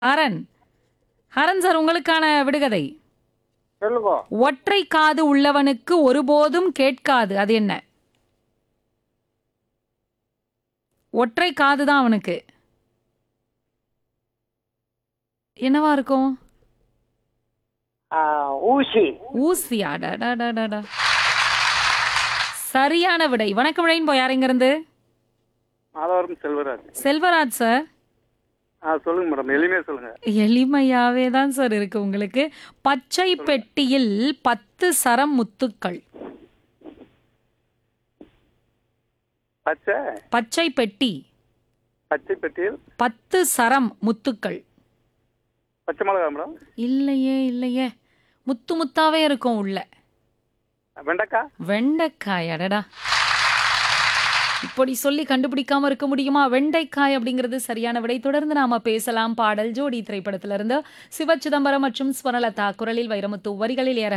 Haran Haran sir உங்களுக்கான விடுகதை சொல்லுங்க ஒற்றை காது உள்ளவனுக்கு ஒருபோதும் கேட்காது அது என்ன ஒற்றை காது தான் அவனுக்கு என்னவா இருக்கும் ஆ, ஊசி ஊசியா டடடடடா. சரியான விடை வணக்கம் விடைன்னு போய் யார் இருந்து மாதவரம் செல்வராஜ் செல்வராஜ் சார் ஆ சொல்லுங்க மேடம் எளிமையா சொல்லுங்க எளிமையாவே தான் சார் இருக்கு உங்களுக்கு பச்சை பெட்டியில் பத்து சரம் முத்துக்கள் பச்சை பச்சை பெட்டி பச்சை பெட்டியில் பத்து சரம் முத்துக்கள் பச்சை மிளகா மேடம் இல்லையே இல்லையே முத்து முத்தாவே இருக்கும் உள்ள வெண்டைக்காய் வெண்டைக்காய் அடடா இப்படி சொல்லி கண்டுபிடிக்காம இருக்க முடியுமா வெண்டைக்காய் அப்படிங்கிறது சரியான விடை தொடர்ந்து நாம பேசலாம் பாடல் ஜோடி திரைப்படத்திலிருந்து சிவ சிதம்பரம் மற்றும் ஸ்வரலதா குரலில் வைரமுத்து வரிகளில் ஏற